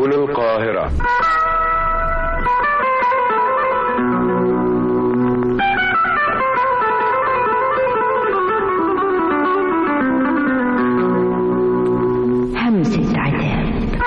سبل القاهرة همسة عتاب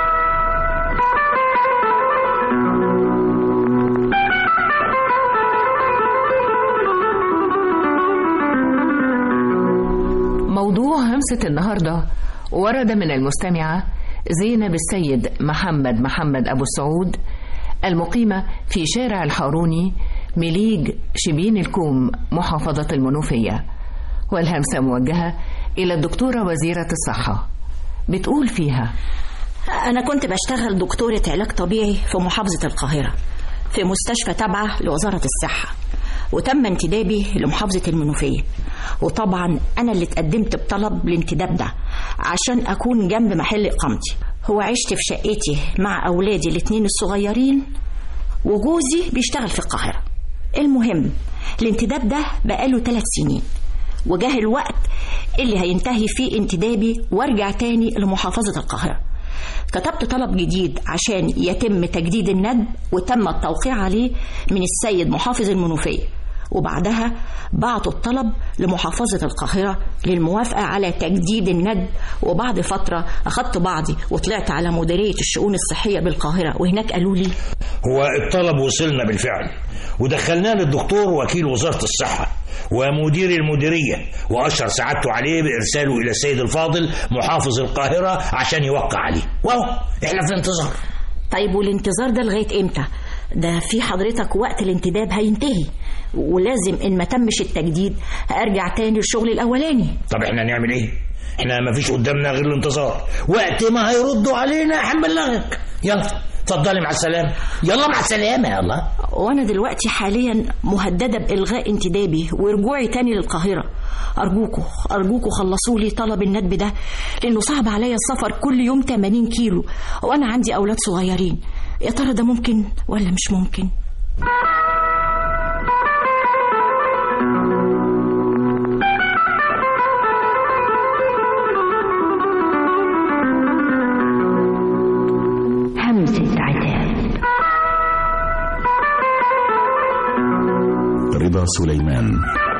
موضوع همسة النهاردة ورد من المستمعة زينب السيد محمد محمد أبو السعود المقيمة في شارع الحاروني مليج شبين الكوم محافظة المنوفية والهمسة موجهة إلى الدكتورة وزيرة الصحة بتقول فيها أنا كنت بشتغل دكتورة علاج طبيعي في محافظة القاهرة في مستشفى تابعة لوزارة الصحة وتم انتدابي لمحافظة المنوفية وطبعا أنا اللي اتقدمت بطلب الانتداب ده عشان أكون جنب محل إقامتي هو عشت في شقتي مع أولادي الاتنين الصغيرين وجوزي بيشتغل في القاهرة المهم الانتداب ده بقاله ثلاث سنين وجاه الوقت اللي هينتهي فيه انتدابي وارجع تاني لمحافظة القاهرة كتبت طلب جديد عشان يتم تجديد الندب وتم التوقيع عليه من السيد محافظ المنوفية وبعدها بعتوا الطلب لمحافظة القاهرة للموافقة على تجديد الندب وبعد فترة أخدت بعضي وطلعت على مديرية الشؤون الصحية بالقاهرة وهناك قالوا لي هو الطلب وصلنا بالفعل ودخلناه للدكتور وكيل وزارة الصحة ومدير المديرية وأشر سعادته عليه بإرساله إلى السيد الفاضل محافظ القاهرة عشان يوقع عليه واو احنا في انتظار طيب والانتظار ده لغاية امتى؟ ده في حضرتك وقت الانتداب هينتهي ولازم ان ما تمش التجديد ارجع تاني للشغل الاولاني طب احنا هنعمل ايه احنا ما فيش قدامنا غير الانتظار وقت ما هيردوا علينا هنبلغك يلا اتفضلي مع السلامة يلا مع السلامة يلا وانا دلوقتي حاليا مهدده بالغاء انتدابي ورجوعي تاني للقاهره ارجوكوا ارجوكوا خلصوا لي طلب الندب ده لانه صعب عليا السفر كل يوم 80 كيلو وانا عندي اولاد صغيرين يا ترى ده ممكن ولا مش ممكن همسة عتاب رضا سليمان